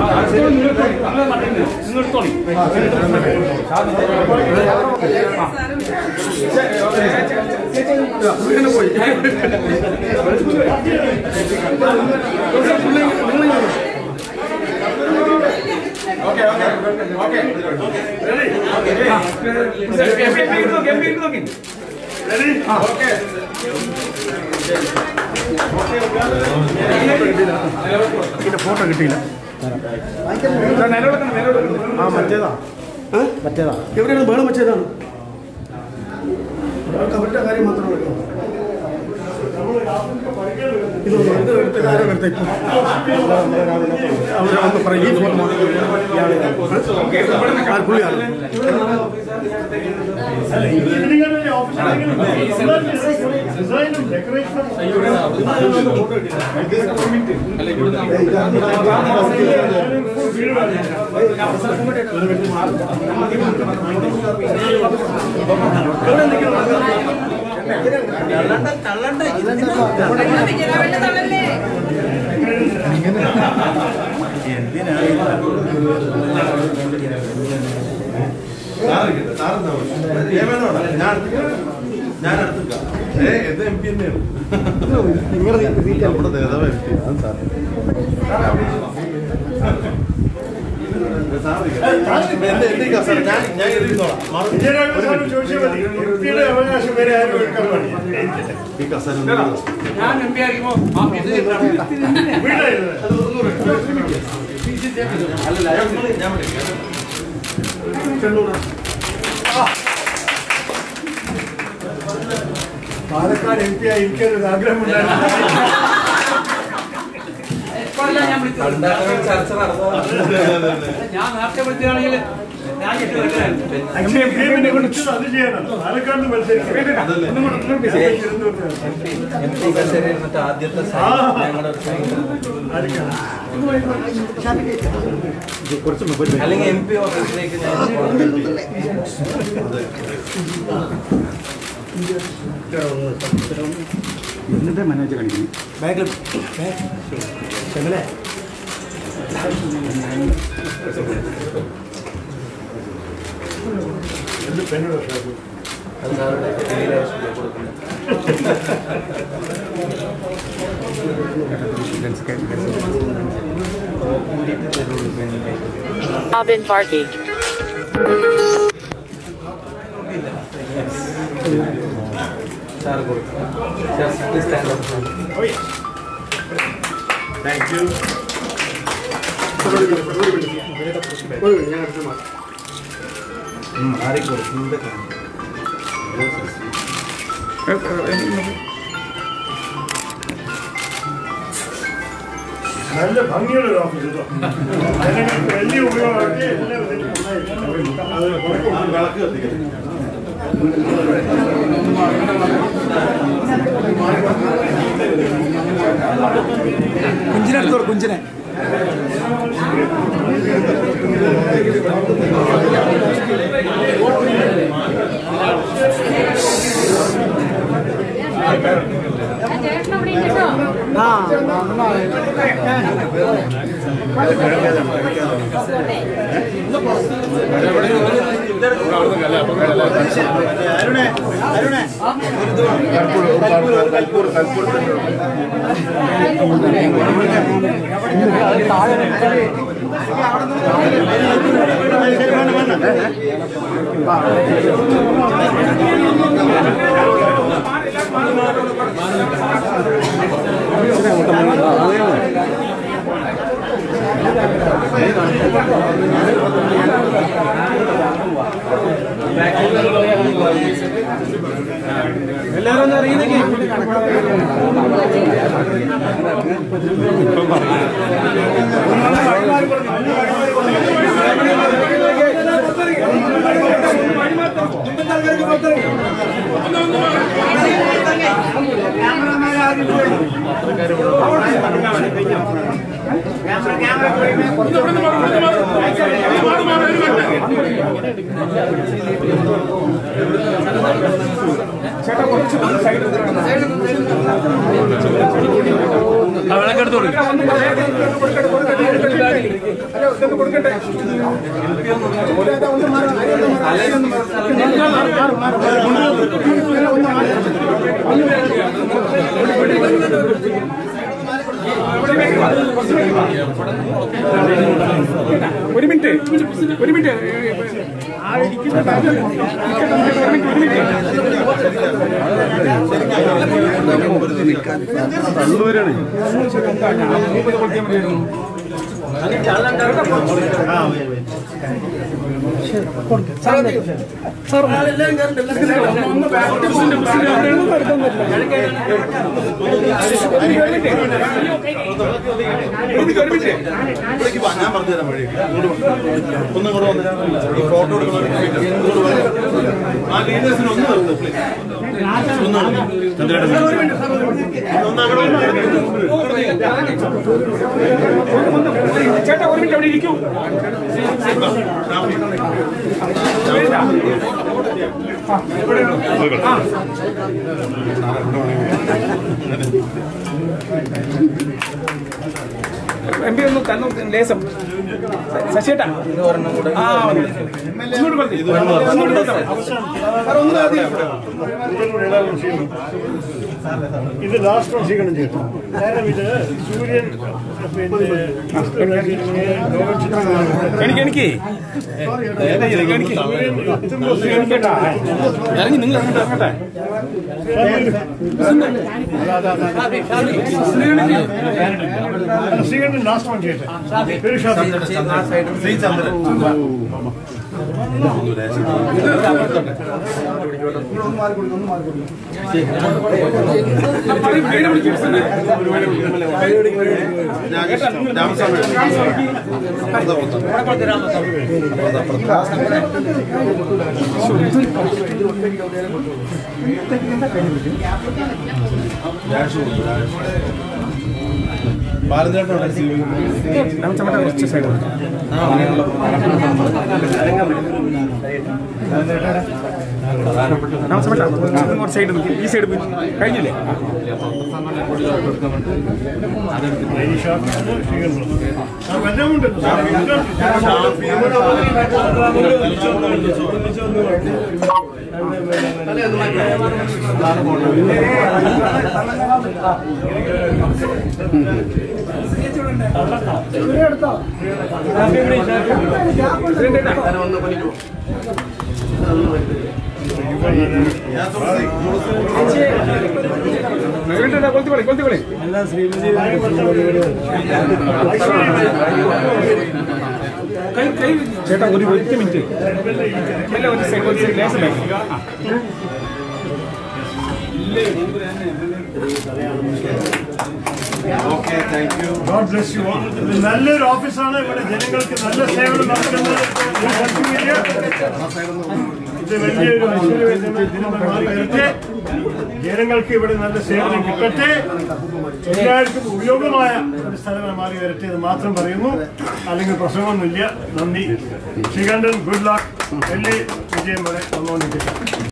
Photo കിട്ടിയില്ല ആ മറ്റേതാ മറ്റേതാ എവിടെയാണ് ബേളം വെച്ചതാണ് അവരുടെ കാര്യം മാത്രമേ ഉള്ളൂ. ഇത് ഇത് എടുത്ത കാര്യം എടുത്ത ഇപ്പം അവർ ഒന്ന് പറയും ഈ ഫോൺ ആ പുള്ളിയാണ് ഞാൻ എടുത്തിക്കാം ഏ ഇത് എം പി തന്നെയാണ് നമ്മുടെ നേതാവ് എം പി ആണ് സാർ എന്റെ എന്റെ കസേര ഞാൻ ഞാൻ ഇരുന്നോളാം ഈ കസേര ഞാൻ എം പി ആയിരിക്കുമ്പോ ആ മെസ്സേജ് അല്ലല്ല ഞാൻ ഞാൻ വിളിക്കാം പാലക്കാട് എം പി ആയി ഇരിക്കാൻ ആഗ്രഹമുണ്ടായിരുന്നു ഇപ്പോഴല്ല ഞാൻ വിളിച്ചത് ഞാൻ നേരത്തെ വിളിച്ചതാണെങ്കിൽ ഞാൻ ഇട്ട് വെക്കലായിരുന്നു അത് ചെയ്യണം പാലക്കാട് മത്സരിക്കും ആദ്യത്തെ അല്ലെങ്കിൽ എം പി ഓഫീസിലേക്ക് ഞാൻ എന്നിട്ട് മാനേജർ കാണിക്കുന്നു ബാഗിൽ അത് സാറുടെ ഡെയിലി കൊടുക്കുന്നത് Robin Varkey. സാർ കൊടുക്കും sir stand up thank you ആരെയും കൊടുക്കും നല്ല ഭംഗിയുള്ള ഒരു ഓഫീസ് കേട്ടോ ജനങ്ങൾക്ക് വലിയ ഉപയോഗമാക്കി എല്ലാ വിധത്തിലും നന്നായി. അത് കുഴപ്പമില്ല. വിളക്ക് കത്തിക്കുന്നു കുഞ്ചിനെടുത്തോളൂ കുഞ്ചിനെ എല്ലാവരും ഒന്ന് ഇറങ്ങി ക്യാമറ ഒരു മിനിറ്റ് ഒരു മിനിറ്റ് ഇവിടേക്ക് വാ, ഞാൻ പറഞ്ഞു തരാം വഴി ഇങ്ങോട്ട് വാ. ഒന്നും കൂടെ വന്ന് ഈ ഫോട്ടോ എടുക്കണം ഇങ്ങോട്ട് വാ. ആ ലീഡേഴ്സിന് ഒന്ന് നിർത്ത് പ്ലീസ് ഒന്ന് ഒന്ന് അങ്ങോട്ട് വന്ന് ചേട്ടാ ഒരു മിനിറ്റ് അവിടെ ഇരിക്കൂ എം പി ഒന്ന് തന്നു ലേസം ശശിയേട്ടാ ആ ഇങ്ങോട്ട് കൊടുത്തേ. ഇങ്ങോട്ട് കൊടുത്തേ. ഇത് ലാസ്റ്റ് വശീകരണം ചെയ്തു കാരണം ഇത് സൂര്യൻ പിന്നെ ലോകചിത്രമാണ് എനിക്ക് എനിക്ക് എനിക്ക് എനിക്കേട്ടാ. ഇറങ്ങി നിങ്ങൾ അങ്ങോട്ട് ഇറങ്ങട്ടെ ശ്രീകണ്ഠൻ ലാസ്റ്റ് വൺ ചെയ്യട്ടെ പേര് ഷാഫി ശ്രീ ചന്ദ്രൻ രാമസ്വാമി ബാലചേട്ടനുണ്ട് രാമച്ചമ്മ കുറച്ച് സൈഡ് രാമച്ചമ്മ കുറച്ച് സൈഡ് നിൽക്കും ഈ സൈഡ് കഴിഞ്ഞില്ലേ പേര് ഷാഫി ശ്രീകണ്ഠൻ ആ വല്ലതുമുണ്ട് കൊളുത്തി കളി കൊളുത്തി കളി കൈ കൈ ചേട്ടാ ഒരു ഒറ്റ മിനിറ്റ് അല്ല ഒരു സൈഡ് ഒരു സൈഡ് ലേശം back. ആ. Okay thank you God bless you ഇത് നല്ലൊരു ഓഫീസാണ് ഇവിടെ ജനങ്ങൾക്ക് നല്ല സേവനം നടത്തുന്നത് ഈ കൺസ്യൂമർ ഇത് വലിയൊരു ഐശ്വര്യവേദന ദിനമായി മാറി വരട്ടെ ജനങ്ങൾക്ക് ഇവിടെ നല്ല സേവനം കിട്ടട്ടെ എല്ലാവർക്കും ഉപയോഗമായ ഒരു സ്ഥലമായി മാറി വരട്ടെ എന്ന് മാത്രം പറയുന്നു അല്ലെങ്കിൽ പ്രശ്നമൊന്നുമില്ല നന്ദി ശ്രീകണ്ഠൻ ഗുഡ് ലക്ക് വലിയ വിജയം വരെ വന്നുകൊണ്ടിരിക്കട്ടെ